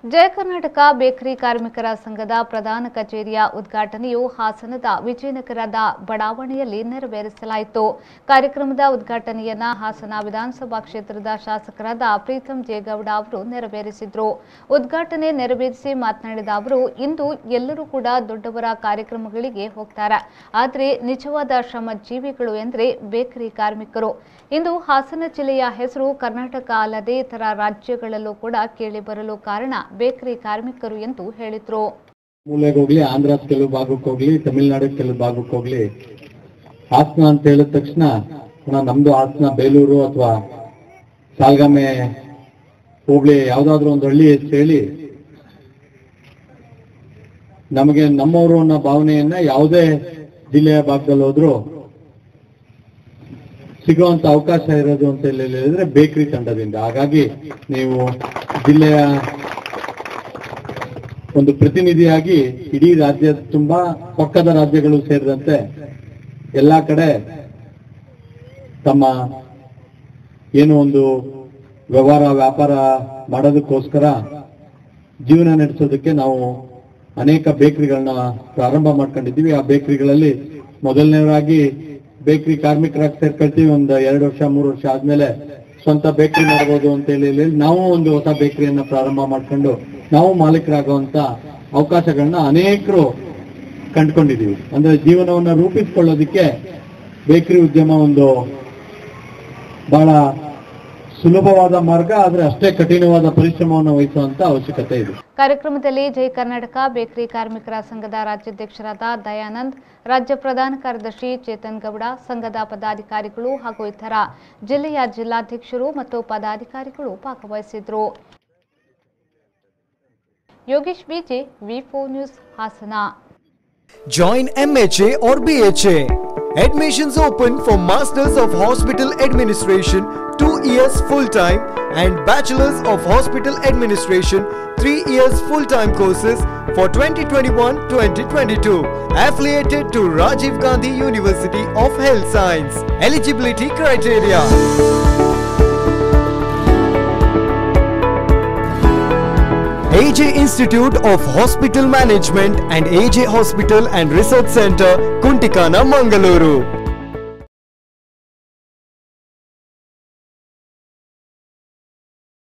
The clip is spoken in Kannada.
ಜಯ ಕರ್ನಾಟಕ ಬೇಕರಿ ಕಾರ್ಮಿಕರ ಸಂಘದ ಪ್ರಧಾನ ಕಚೇರಿಯ ಉದ್ಘಾಟನೆಯು ಹಾಸನದ ವಿಜಯನಗರದ ಬಡಾವಣೆಯಲ್ಲಿ ನೆರವೇರಿಸಲಾಯಿತು ಕಾರ್ಯಕ್ರಮದ ಉದ್ಘಾಟನೆಯನ್ನ ಹಾಸನ ವಿಧಾನಸಭಾ ಕ್ಷೇತ್ರದ ಶಾಸಕರಾದ ಪ್ರೀತಂ ಜೇಗೌಡ ಅವರು ನೆರವೇರಿಸಿದ್ರು ಉದ್ಘಾಟನೆ ನೆರವೇರಿಸಿ ಮಾತನಾಡಿದ ಅವರು ಇಂದು ಎಲ್ಲರೂ ಕೂಡ ದೊಡ್ಡವರ ಕಾರ್ಯಕ್ರಮಗಳಿಗೆ ಹೋಗ್ತಾರೆ ಆದರೆ ನಿಜವಾದ ಶ್ರಮ ಜೀವಿಗಳು ಎಂದರೆ ಬೇಕರಿ ಕಾರ್ಮಿಕರು ಇಂದು ಹಾಸನ ಜಿಲ್ಲೆಯ ಹೆಸರು ಕರ್ನಾಟಕ ಅಲ್ಲದೆ ಇತರ ರಾಜ್ಯಗಳಲ್ಲೂ ಕೂಡ ಕೇಳಿಬರಲು ಕಾರಣ ಬೇಕರಿ ಕಾರ್ಮಿಕರು ಎಂದು ಹೇಳಿದ್ರು ಮೂಲೆಗೆ ಹೋಗ್ಲಿ ಆಂಧ್ರ ಕೆಲವು ಭಾಗಕ್ಕೆ ಹೋಗ್ಲಿ ತಮಿಳ್ನಾಡು ಕೆಲವು ಭಾಗಕ್ಕೆ ಹೋಗ್ಲಿ ಹಾಸನ ಅಂತ ಹೇಳಿದ ತಕ್ಷಣ ಪುನಃ ನಮ್ದು ಹಾಸನ ಬೇಲೂರು ಅಥವಾ ಸಾಲ್ಗಾಮೆ ಹೋಗ್ಲಿ ಯಾವ್ದಾದ್ರು ಒಂದು ಹಳ್ಳಿ ಹೆಸರು ಹೇಳಿ ನಮಗೆ ನಮ್ಮವರು ಅನ್ನೋ ಭಾವನೆಯನ್ನ ಯಾವುದೇ ಜಿಲ್ಲೆಯ ಭಾಗದಲ್ಲಿ ಹೋದ್ರು ಸಿಗುವಂತ ಅವಕಾಶ ಇರೋದು ಅಂತ ಹೇಳಿ ಹೇಳಿದ್ರೆ ಬೇಕರಿ ತಂಡದಿಂದ ಹಾಗಾಗಿ ನೀವು ಜಿಲ್ಲೆಯ ಒಂದು ಪ್ರತಿನಿಧಿಯಾಗಿ ಇಡೀ ರಾಜ್ಯ ತುಂಬಾ ಪಕ್ಕದ ರಾಜ್ಯಗಳು ಸೇರಿದಂತೆ ಎಲ್ಲಾ ಕಡೆ ತಮ್ಮ ಏನು ಒಂದು ವ್ಯವಹಾರ ವ್ಯಾಪಾರ ಮಾಡೋದಕ್ಕೋಸ್ಕರ ಜೀವನ ನಡೆಸೋದಕ್ಕೆ ನಾವು ಅನೇಕ ಬೇಕರಿಗಳನ್ನ ಪ್ರಾರಂಭ ಮಾಡ್ಕೊಂಡಿದ್ದೀವಿ ಆ ಬೇಕರಿಗಳಲ್ಲಿ ಮೊದಲನೇವರಾಗಿ ಬೇಕರಿ ಕಾರ್ಮಿಕರಾಗಿ ಸೇರ್ಕೊಳ್ತೀವಿ ಒಂದು ಎರಡು ವರ್ಷ ಮೂರು ವರ್ಷ ಆದ್ಮೇಲೆ ಸ್ವಂತ ಬೇಕರಿ ಮಾಡ್ಬೋದು ಅಂತ ಹೇಳಿ ಹೇಳಿ ನಾವು ಒಂದು ಹೊಸ ಬೇಕರಿಯನ್ನ ಪ್ರಾರಂಭ ಮಾಡ್ಕೊಂಡು ನಾವು ಮಾಲೀಕರಾಗುವಂತ ಅವಕಾಶಗಳನ್ನ ಅನೇಕರು ಕಂಡುಕೊಂಡಿದೀವಿ ಅಂದ್ರೆ ಜೀವನವನ್ನ ರೂಪಿಸ್ಕೊಳ್ಳೋದಕ್ಕೆ ಬೇಕರಿ ಉದ್ಯಮ ಒಂದು ಬಹಳ ಸುಲಭವಾದ ಮಾರ್ಗ ಆದ್ರೆ ಅಷ್ಟೇ ಕಠಿಣವಾದ ಪರಿಶ್ರಮವನ್ನು ವಹಿಸುವಂತ ಅವಶ್ಯಕತೆ ಇದೆ ಕಾರ್ಯಕ್ರಮದಲ್ಲಿ ಜೈ ಕರ್ನಾಟಕ ಬೇಕರಿ ಕಾರ್ಮಿಕರ ಸಂಘದ ರಾಜ್ಯಾಧ್ಯಕ್ಷರಾದ ದಯಾನಂದ್ ರಾಜ್ಯ ಪ್ರಧಾನ ಕಾರ್ಯದರ್ಶಿ ಚೇತನ್ ಗೌಡ ಸಂಘದ ಪದಾಧಿಕಾರಿಗಳು ಹಾಗೂ ಇತರ ಜಿಲ್ಲೆಯ ಜಿಲ್ಲಾಧ್ಯಕ್ಷರು ಮತ್ತು ಪದಾಧಿಕಾರಿಗಳು ಭಾಗವಹಿಸಿದ್ರು Yogesh BJ V news Hassan Join MHA or BHA. Admissions open for Masters of Hospital Administration 2 years full time and Bachelors of Hospital Administration 3 years full time courses for 2021-2022. Affiliated to Rajiv Gandhi University of Health Science. Eligibility criteria. AJ Institute of Hospital Management and AJ Hospital and Research Center, Kuntikana, Mangaluru.